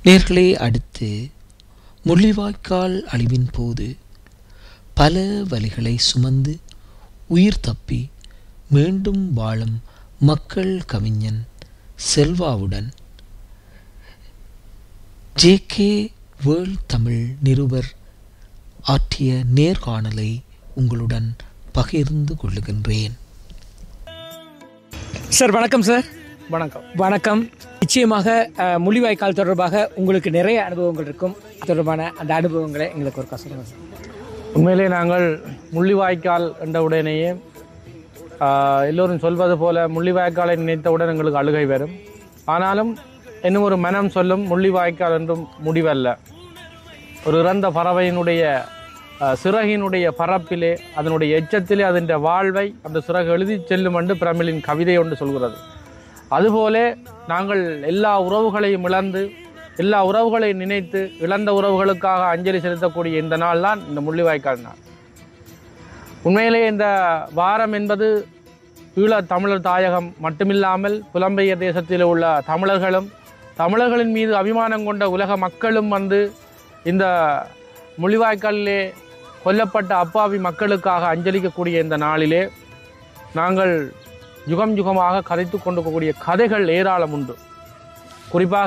நேர்களே அடுத்து முள்ளிவாய்க்கால் அழிவின் போது பல வலிகளை சுமந்து உயிர் தப்பி மீண்டும் வாழும் மக்கள் கவிஞன் செல்வாவுடன் ஜே கே வேர்ல்ட் தமிழ் நிருபர் ஆற்றிய நேர்காணலை உங்களுடன் பகிர்ந்து கொள்ளுகின்றேன் சார் வணக்கம் சார் வணக்கம் வணக்கம் நிச்சயமாக அஹ், முள்ளிவாய்க்கால் தொடர்பாக உங்களுக்கு நிறைய அனுபவங்கள் இருக்கும் அது தொடர்பான அந்த அனுபவங்களை எங்களுக்கு ஒரு சொல்லுங்கள் சார் உண்மையிலே நாங்கள் முள்ளிவாய்க்கால் என்ற உடனேயே ஆஹ், எல்லோரும் சொல்வது போல முள்ளிவாய்க்காலை நினைத்தவுடன் எங்களுக்கு அழுகை வரும் ஆனாலும் இன்னும் ஒரு மனம் சொல்லும் முள்ளிவாய்க்கால் என்றும் முடிவல்ல ஒரு இறந்த பறவையினுடைய ஆஹ், சிறகினுடைய பரப்பிலே அதனுடைய எச்சத்திலே அதன் வாழ்வை அந்த சிறகு எழுதி செல்லும் என்று பிரமிழின் கவிதை ஒன்று சொல்கிறது அதுபோல நாங்கள் எல்லா உறவுகளையும் இழந்து எல்லா உறவுகளையும் நினைத்து இழந்த உறவுகளுக்காக அஞ்சலி செலுத்தக்கூடிய இந்த நாள் தான் இந்த முள்ளிவாய்க்கால் நாள் உண்மையிலே இந்த வாரம் என்பது ஈழத் தமிழர் தாயகம் மட்டுமில்லாமல் புலம்பெயர் தேசத்தில் உள்ள தமிழர்களும் தமிழர்களின் மீது அபிமானம் கொண்ட உலக மக்களும் வந்து இந்த முள்ளிவாய்க்காலிலே கொல்லப்பட்ட அப்பாவி மக்களுக்காக அஞ்சலிக்கக்கூடிய இந்த நாளிலே நாங்கள் யுகம் யுகமாக கதைத்து கொண்டிருக்கக்கூடிய கதைகள் ஏராளம் உண்டு குறிப்பாக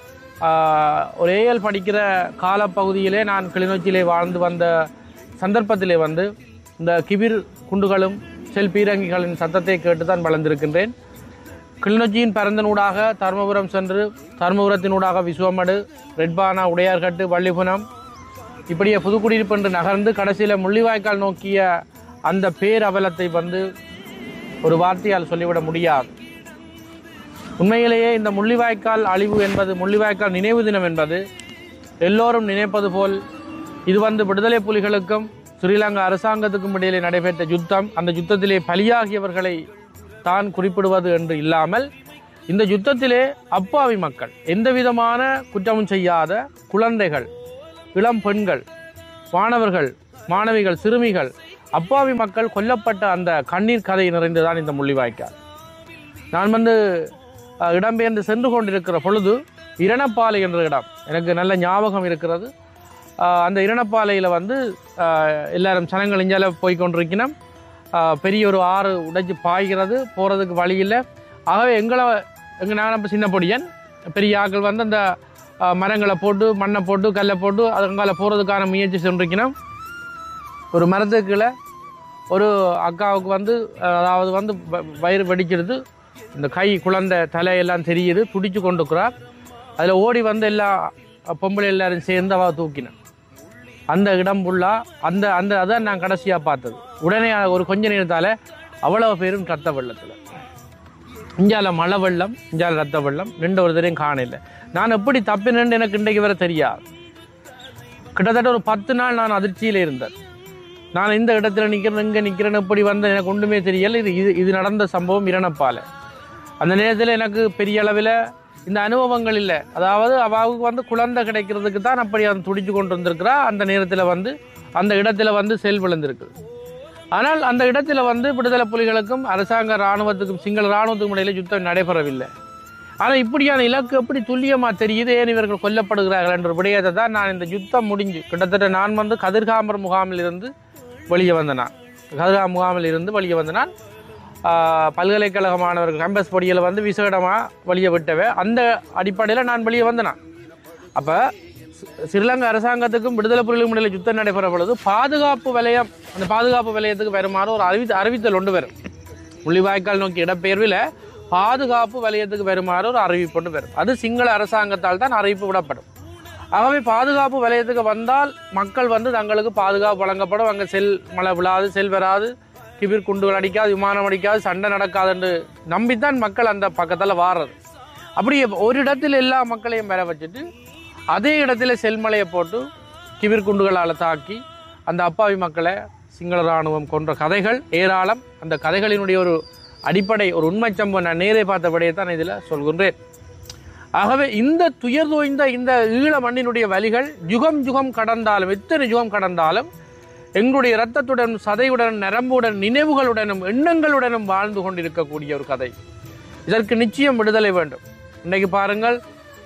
ஆஹ், ஒரு ஏஎல் படிக்கிற காலப்பகுதியிலே நான் கிளிநொச்சியிலே வாழ்ந்து வந்த சந்தர்ப்பத்திலே வந்து இந்த கிபிர் குண்டுகளும் செல் பீரங்கிகளின் சத்தத்தை கேட்டு தான் வளர்ந்திருக்கின்றேன் கிளிநொச்சியின் பரந்தனூடாக தருமபுரம் சென்று தருமபுரத்தினூடாக விசுவமடு ரெட்பானா உடையார்கட்டு வள்ளிபுரம் இப்படியே புதுக்குடியிருப்பு என்று நகர்ந்து கடைசியில் முள்ளிவாய்க்கால் நோக்கிய அந்த பேரவலத்தை வந்து ஒரு வார்த்தையால் சொல்லிவிட முடியாது உண்மையிலேயே இந்த முள்ளிவாய்க்கால் அழிவு என்பது முள்ளிவாய்க்கால் நினைவு தினம் என்பது எல்லோரும் நினைப்பது போல் இது வந்து விடுதலை புலிகளுக்கும் ஸ்ரீலங்கா அரசாங்கத்துக்கும் இடையிலே நடைபெற்ற யுத்தம் அந்த யுத்தத்திலே பலியாகியவர்களை தான் குறிப்பிடுவது என்று இல்லாமல் இந்த யுத்தத்திலே அப்பாவி மக்கள் எந்த விதமான குற்றமும் செய்யாத குழந்தைகள் இளம் பெண்கள் மாணவர்கள் மாணவிகள் சிறுமிகள் அப்பாவி மக்கள் கொல்லப்பட்ட அந்த கண்ணீர் கதை நிறைந்துதான் இந்த முள்ளிவாய்க்கால் நான் வந்து அஹ், இடம்பெயர்ந்து சென்று கொண்டிருக்கிற பொழுது இரணப்பாலை என்ற இடம் எனக்கு நல்ல ஞாபகம் இருக்கிறது அஹ், அந்த இரணப்பாலையில் வந்து அஹ், எல்லாரும் சனங்கள் இஞ்சால போய் கொண்டிருக்கணும் அஹ், பெரிய ஒரு ஆறு உடைச்சு பாய்கிறது போகிறதுக்கு வழி இல்லை ஆகவே எங்களை எங்கள் நான் அப்போ சின்ன பொடியன் பெரிய ஆட்கள் வந்து அந்த அஹ், மரங்களை போட்டு மண்ணை போட்டு கல்லை போட்டு அதுங்கால போகிறதுக்கான முயற்சி சென்றிருக்கணும் ஒரு மரத்துக்கு கீழே ஒரு அக்காவுக்கு வந்து அஹ், அதாவது வந்து வ- வயிறு வெடிக்கிறது இந்த கை குழந்தை தலையெல்லாம் தெரியுது துடிச்சு கொண்டுக்கிறார் அதில் ஓடி வந்து எல்லா பொம்பளை எல்லாரும் சேர்ந்து அவ தூக்கினான் அந்த இடம் ஃபுல்லாக அந்த அந்த அதான் நான் கடைசியாக பார்த்தது உடனே ஒரு கொஞ்ச நேரத்தால் அவ்வளவு பேரும் ரத்த வெள்ளத்தில் இஞ்சால மழை வெள்ளம் இஞ்சால ரத்த வெள்ளம் ரெண்டு ஒரு தரையும் காணல நான் எப்படி தப்பினேன்னு எனக்கு இன்றைக்கு வரை தெரியாது கிட்டத்தட்ட ஒரு பத்து நாள் நான் அதிர்ச்சியில் இருந்தேன் நான் இந்த இடத்துல நிற்கிறேன் இங்கே நிற்கிறேன் எப்படி வந்து எனக்கு ஒன்றுமே தெரியல இது இது இது நடந்த சம்பவம் இரணப்பால அந்த நேரத்தில் எனக்கு பெரிய அளவில் இந்த அனுபவங்கள் இல்லை அதாவது அவாவுக்கு வந்து குழந்தை கிடைக்கிறதுக்கு தான் அப்படி அவன் துடிச்சு கொண்டு வந்திருக்கிறா அந்த நேரத்தில் வந்து அந்த இடத்துல வந்து செல் விழுந்திருக்கு ஆனால் அந்த இடத்துல வந்து விடுதலை புலிகளுக்கும் அரசாங்க இராணுவத்துக்கும் சிங்கள இராணுவத்துக்கும் இடையில யுத்தம் நடைபெறவில்லை ஆனால் இப்படியான இலக்கு எப்படி துல்லியமாக தெரியுது ஏன் இவர்கள் கொல்லப்படுகிறார்கள் என்ற விடயத்தை தான் நான் இந்த யுத்தம் முடிஞ்சு கிட்டத்தட்ட நான் வந்து கதிர்காமர் முகாமில் இருந்து வெளியே வந்த நான் கதிர்கா முகாமில் இருந்து வெளியே வந்த நான் ஆஹ், பல்கலைக்கழக மாணவர்கள் கேம்பஸ் படியில் வந்து விசேடமாக வெளியே விட்டவே அந்த அடிப்படையில் நான் வெளியே வந்தேன் நான் அப்போ ஸ்ரீலங்கா அரசாங்கத்துக்கும் விடுதலை புலிகளுக்கும் இடையில யுத்தம் நடைபெற பொழுது பாதுகாப்பு வலயம் அந்த பாதுகாப்பு வலயத்துக்கு வருமாறு ஒரு அறிவி அறிவித்தல் ஒன்று வரும் முள்ளிவாய்க்கால் நோக்கி இடப்பெயர்வில் பாதுகாப்பு வலயத்துக்கு வருமாறு ஒரு அறிவிப்பு ஒன்று வரும் அது சிங்கள அரசாங்கத்தால் தான் அறிவிப்பு விடப்படும் ஆகவே பாதுகாப்பு வலயத்துக்கு வந்தால் மக்கள் வந்து தங்களுக்கு பாதுகாப்பு வழங்கப்படும் அங்கே செல் மழை விழாது செல் வராது கிபிர் குண்டுகள் அடிக்காது விமானம் அடிக்காது சண்டை நடக்காது என்று நம்பித்தான் மக்கள் அந்த பக்கத்தில் வாடுறது அப்படி ஒரு இடத்தில் எல்லா மக்களையும் பெற வச்சுட்டு அதே இடத்துல செல்மலையை போட்டு கிபிர் குண்டுகளால் தாக்கி அந்த அப்பாவி மக்களை சிங்கள இராணுவம் கொன்ற கதைகள் ஏராளம் அந்த கதைகளினுடைய ஒரு அடிப்படை ஒரு உண்மை சம்பவம் நான் நேரே பார்த்தபடியே தான் இதில் சொல்கின்றேன் ஆகவே இந்த துயர் தோய்ந்த இந்த ஈழ மண்ணினுடைய வலிகள் யுகம் யுகம் கடந்தாலும் எத்தனை யுகம் கடந்தாலும் எங்களுடைய இரத்தத்துடன் சதையுடன் நரம்புடன் நினைவுகளுடனும் எண்ணங்களுடனும் வாழ்ந்து கொண்டிருக்கக்கூடிய ஒரு கதை இதற்கு நிச்சயம் விடுதலை வேண்டும் இன்றைக்கு பாருங்கள்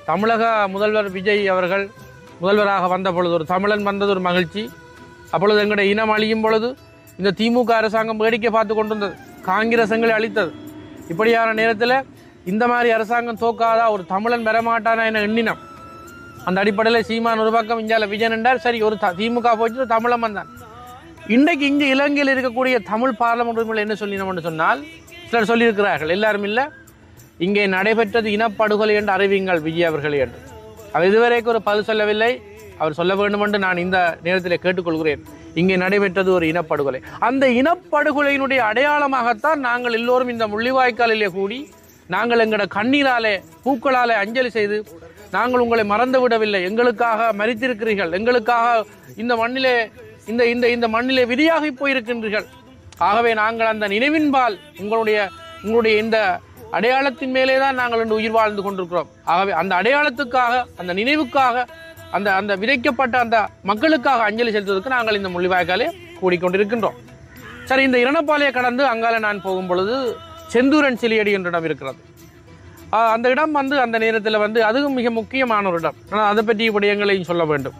தமிழக முதல்வர் விஜய் அவர்கள் முதல்வராக வந்த பொழுது ஒரு தமிழன் வந்தது ஒரு மகிழ்ச்சி அப்பொழுது எங்களுடைய இனம் அழியும் பொழுது இந்த திமுக அரசாங்கம் வேடிக்கை பார்த்து கொண்டிருந்தது காங்கிரஸ் எங்களை அழித்தது இப்படியான நேரத்தில் இந்த மாதிரி அரசாங்கம் தோக்காதா ஒரு தமிழன் வரமாட்டானா என எண்ணினம் அந்த அடிப்படையில் சீமான் ஒரு பக்கம் இந்தியாவில் விஜயன் என்றார் சரி ஒரு த- திமுக போச்சு ஒரு தமிழன் வந்தான் இன்றைக்கு இங்கே இலங்கையில் இருக்கக்கூடிய தமிழ் பார்லமெண்ட் உறுப்பினர் என்ன சொல்லினோம்னு சொன்னால் சிலர் சொல்லியிருக்கிறார்கள் எல்லாரும் இல்லை இங்கே நடைபெற்றது இனப்படுகொலை என்று அறிவிங்கள் விஜய் அவர்களே என்று அவர் இதுவரைக்கும் ஒரு பதில் சொல்லவில்லை அவர் சொல்ல வேண்டும் என்று நான் இந்த நேரத்தில் கேட்டுக்கொள்கிறேன் இங்கே நடைபெற்றது ஒரு இனப்படுகொலை அந்த இனப்படுகொலையினுடைய அடையாளமாகத்தான் நாங்கள் எல்லோரும் இந்த முள்ளிவாய்க்காலிலே கூடி நாங்கள் எங்களோட கண்ணீராலே பூக்களாலே அஞ்சலி செய்து நாங்கள் உங்களை மறந்து விடவில்லை எங்களுக்காக மரித்திருக்கிறீர்கள் எங்களுக்காக இந்த மண்ணிலே இந்த இந்த இந்த மண்ணிலே விதியாகி போயிருக்கின்றீர்கள் ஆகவே நாங்கள் அந்த நினைவின்பால் உங்களுடைய உங்களுடைய இந்த அடையாளத்தின் மேலே தான் நாங்கள் இன்று உயிர் வாழ்ந்து கொண்டிருக்கிறோம் ஆகவே அந்த அடையாளத்துக்காக அந்த நினைவுக்காக அந்த அந்த விதைக்கப்பட்ட அந்த மக்களுக்காக அஞ்சலி செலுத்துவதற்கு நாங்கள் இந்த முள்ளிவாய்க்காலே கூடிக்கொண்டிருக்கின்றோம் சரி இந்த இரணப்பாளையை கடந்து அங்கால நான் போகும் பொழுது செந்தூரன் சிலியடி என்ற இடம் இருக்கிறது ஆஹ் அந்த இடம் வந்து அந்த நேரத்தில் வந்து அதுவும் மிக முக்கியமான ஒரு இடம் ஆனால் அதை பற்றி விடயங்களையும் சொல்ல வேண்டும்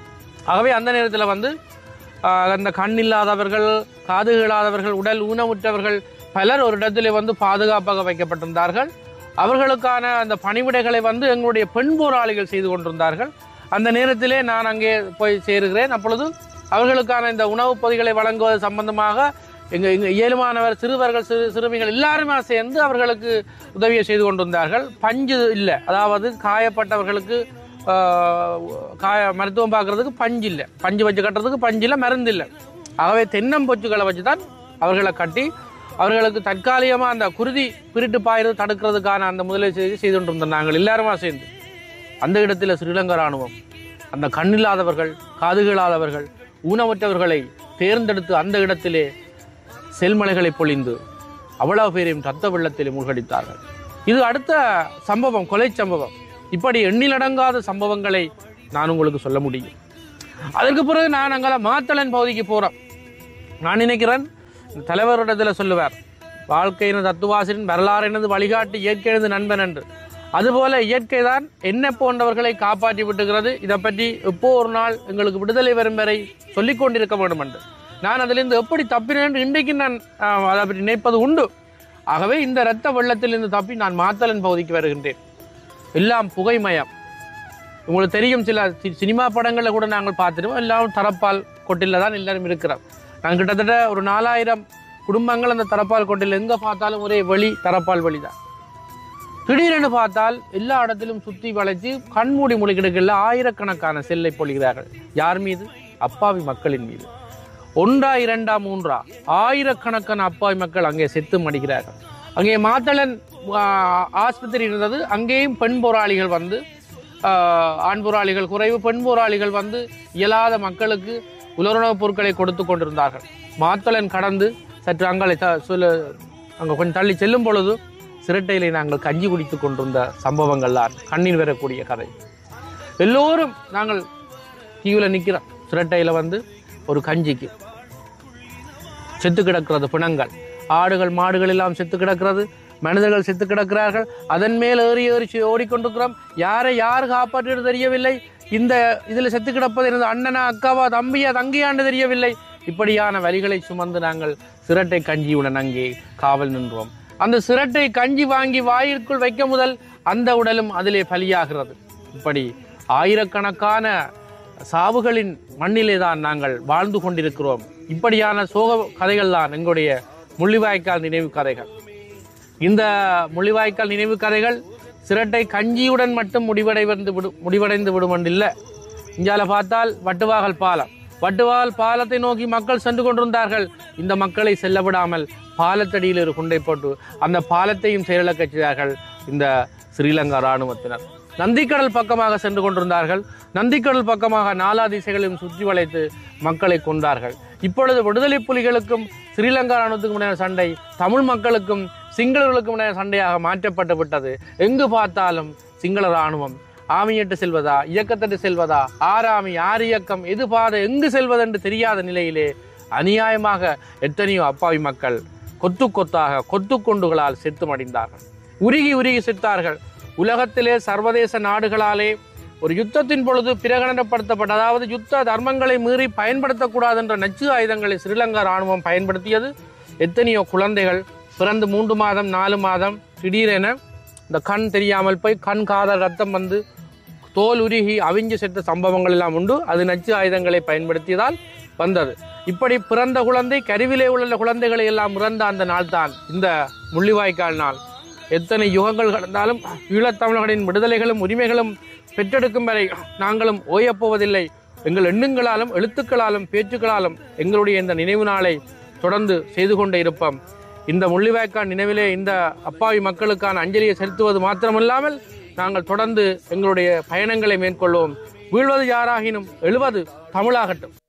ஆகவே அந்த நேரத்தில் வந்து ஆஹ் அந்த கண் இல்லாதவர்கள் காது இல்லாதவர்கள் உடல் ஊனமுற்றவர்கள் பலர் ஒரு இடத்துல வந்து பாதுகாப்பாக வைக்கப்பட்டிருந்தார்கள் அவர்களுக்கான அந்த பணிவிடைகளை வந்து எங்களுடைய பெண் போராளிகள் செய்து கொண்டிருந்தார்கள் அந்த நேரத்திலே நான் அங்கே போய் சேருகிறேன் அப்பொழுது அவர்களுக்கான இந்த உணவுப் பொதிகளை வழங்குவது சம்பந்தமாக எங்க எங்க இயலுமானவர் சிறுவர்கள் சிறு சிறுமிகள் எல்லாருமே சேர்ந்து அவர்களுக்கு உதவியை செய்து கொண்டிருந்தார்கள் பஞ்சு இல்லை அதாவது காயப்பட்டவர்களுக்கு ஆஹ், காய மருத்துவம் பார்க்கறதுக்கு பஞ்சு இல்லை பஞ்சு வச்சு கட்டுறதுக்கு பஞ்சு இல்லை மருந்து இல்லை ஆகவே தென்னம்பொச்சுகளை வச்சு தான் அவர்களை கட்டி அவர்களுக்கு தற்காலிகமாக அந்த குருதி பிரிட்டு பாயிறது தடுக்கிறதுக்கான அந்த முதலீடு செய்து செய்து கொண்டிருந்தோம் நாங்கள் எல்லாருமா சேர்ந்து அந்த இடத்துல ஸ்ரீலங்கா ராணுவம் அந்த கண்ணில்லாதவர்கள் காதுகளாதவர்கள் ஊனமற்றவர்களை தேர்ந்தெடுத்து அந்த இடத்திலே செல்மலைகளை பொழிந்து அவ்வளவு பேரையும் ரத்த வெள்ளத்திலே மூழ்கடித்தார்கள் இது அடுத்த சம்பவம் கொலை சம்பவம் இப்படி எண்ணிலடங்காத சம்பவங்களை நான் உங்களுக்கு சொல்ல முடியும் அதற்கு பிறகு நான் அங்கே மாத்தளன் பகுதிக்கு போகிறேன் நான் நினைக்கிறேன் தலைவரிடத்தில் சொல்லுவார் வாழ்க்கையினது தத்துவாசிரின் வரலாறினது வழிகாட்டி இயற்கையினது நண்பன் என்று அதுபோல இயற்கை தான் என்ன போன்றவர்களை காப்பாற்றி விட்டுகிறது இதை பற்றி எப்போ ஒரு நாள் எங்களுக்கு விடுதலை வரும் வரை சொல்லிக் கொண்டிருக்க வேண்டும் என்று நான் அதிலிருந்து எப்படி தப்பினேன் என்று இன்றைக்கு நான் ஆஹ், அதை பற்றி நினைப்பது உண்டு ஆகவே இந்த இரத்த வெள்ளத்திலிருந்து தப்பி நான் மாத்தளன் பகுதிக்கு வருகின்றேன் எல்லாம் புகைமயம் உங்களுக்கு தெரியும் சில சி- சினிமா படங்களில் கூட நாங்கள் பார்த்துருவோம் எல்லாம் தரப்பால் கொட்டில தான் எல்லாரும் இருக்கிறோம் நாங்கள் கிட்டத்தட்ட ஒரு நாலாயிரம் குடும்பங்கள் அந்த தரப்பால் கொட்டில் எங்கே பார்த்தாலும் ஒரே வெளி தரப்பால் வழி தான் திடீரென்று பார்த்தால் எல்லா இடத்திலும் சுற்றி வளைச்சு கண்மூடி முழிக்கிடக்கில் ஆயிரக்கணக்கான செல்லை பொழிகிறார்கள் யார் மீது அப்பாவி மக்களின் மீது ஒன்றா இரண்டா மூன்றா ஆயிரக்கணக்கான அப்பாவி மக்கள் அங்கே செத்து மடிக்கிறார்கள் அங்கே மாத்தளன் ஆ, ஆஸ்பத்திரி இருந்தது அங்கேயும் பெண் போராளிகள் வந்து ஆ, ஆண் போராளிகள் குறைவு பெண் போராளிகள் வந்து இயலாத மக்களுக்கு உலருணவுப் பொருட்களை கொடுத்து கொண்டிருந்தார்கள் மாத்தளன் கடந்து சற்று அங்கே த- சொல்ல அங்கே கொஞ்சம் தள்ளி செல்லும் பொழுது சிரட்டையிலே நாங்கள் கஞ்சி குடித்து கொண்டிருந்த சம்பவங்கள்லாம் கண்ணீர் வரக்கூடிய கதை எல்லோரும் நாங்கள் கியூவில் நிற்கிறோம் சிரட்டையில் வந்து ஒரு கஞ்சிக்கு செத்து கிடக்கிறது பிணங்கள் ஆடுகள் மாடுகள் எல்லாம் செத்து கிடக்கிறது மனிதர்கள் செத்து கிடக்கிறார்கள் அதன் மேல் ஏறி ஏறி சி- ஓடிக்கொண்டிருக்கிறோம் யாரை யார் காப்பாற்றுவது தெரியவில்லை இந்த இதில் செத்து கிடப்பது எனது அண்ணனா அக்காவா தம்பியா தங்கையாண்டு தெரியவில்லை இப்படியான வலிகளை சுமந்து நாங்கள் சிரட்டை கஞ்சியுடன் அங்கே காவல் நின்றோம் அந்த சிரட்டை கஞ்சி வாங்கி வாயிற்குள் வைக்க முதல் அந்த உடலும் அதிலே பலியாகிறது இப்படி ஆயிரக்கணக்கான சாவுகளின் மண்ணிலே தான் நாங்கள் வாழ்ந்து கொண்டிருக்கிறோம் இப்படியான சோக கதைகள் தான் எங்களுடைய முள்ளிவாய்க்கால் நினைவு கதைகள் இந்த முள்ளிவாய்க்கால் நினைவு கதைகள் சிரட்டை கஞ்சியுடன் மட்டும் முடிவடைந்து விடு முடிவடைந்து விடும் இல்லை இங்கால பார்த்தால் வட்டுவாகல் பாலம் வட்டுவாகல் பாலத்தை நோக்கி மக்கள் சென்று கொண்டிருந்தார்கள் இந்த மக்களை செல்ல விடாமல் பாலத்தடியில் ஒரு குண்டை போட்டு அந்த பாலத்தையும் செயலிழக்கச் செய்தார்கள் இந்த ஸ்ரீலங்கா இராணுவத்தினர் நந்திக்கடல் பக்கமாக சென்று கொண்டிருந்தார்கள் நந்திக்கடல் பக்கமாக நாலா திசைகளையும் சுற்றி வளைத்து மக்களை கொண்டார்கள் இப்பொழுது விடுதலை புலிகளுக்கும் ஸ்ரீலங்கா இராணுவத்துக்கும் இடையான சண்டை தமிழ் மக்களுக்கும் சிங்களர்களுக்கும் இடையான சண்டையாக மாற்றப்பட்டு விட்டது எங்கு பார்த்தாலும் சிங்கள இராணுவம் ஆமியிட்டு செல்வதா இயக்கத்திட்டு செல்வதா ஆறாமி ஆறு இயக்கம் எது பாதை எங்கு செல்வதென்று தெரியாத நிலையிலே அநியாயமாக எத்தனையோ அப்பாவி மக்கள் கொத்து கொத்தாக கொத்து கொண்டுகளால் செத்து மடிந்தார்கள் உருகி உருகி செத்தார்கள் உலகத்திலே சர்வதேச நாடுகளாலே ஒரு யுத்தத்தின் பொழுது பிரகடனப்படுத்தப்பட்ட அதாவது யுத்த தர்மங்களை மீறி பயன்படுத்தக்கூடாது என்ற நச்சு ஆயுதங்களை ஸ்ரீலங்கா இராணுவம் பயன்படுத்தியது எத்தனையோ குழந்தைகள் பிறந்து மூன்று மாதம் நாலு மாதம் திடீரென இந்த கண் தெரியாமல் போய் கண் காதல் ரத்தம் வந்து தோல் உருகி அவிஞ்சு செத்த சம்பவங்கள் எல்லாம் உண்டு அது நச்சு ஆயுதங்களை பயன்படுத்தியதால் வந்தது இப்படி பிறந்த குழந்தை கருவிலே உள்ள குழந்தைகளை எல்லாம் இறந்த அந்த நாள் தான் இந்த முள்ளிவாய்க்கால் நாள் எத்தனை யுகங்கள் கடந்தாலும் ஈழத்தமிழர்களின் விடுதலைகளும் உரிமைகளும் பெற்றெடுக்கும் வரை நாங்களும் ஓயப்போவதில்லை எங்கள் எண்ணங்களாலும் எழுத்துக்களாலும் பேச்சுக்களாலும் எங்களுடைய இந்த நினைவு நாளை தொடர்ந்து செய்து கொண்டே இருப்போம் இந்த முள்ளிவாய்க்கால் நினைவிலே இந்த அப்பாவி மக்களுக்கான அஞ்சலியை செலுத்துவது மாத்திரமில்லாமல் நாங்கள் தொடர்ந்து எங்களுடைய பயணங்களை மேற்கொள்வோம் வீழ்வது யாராகினும் எழுவது தமிழாகட்டும்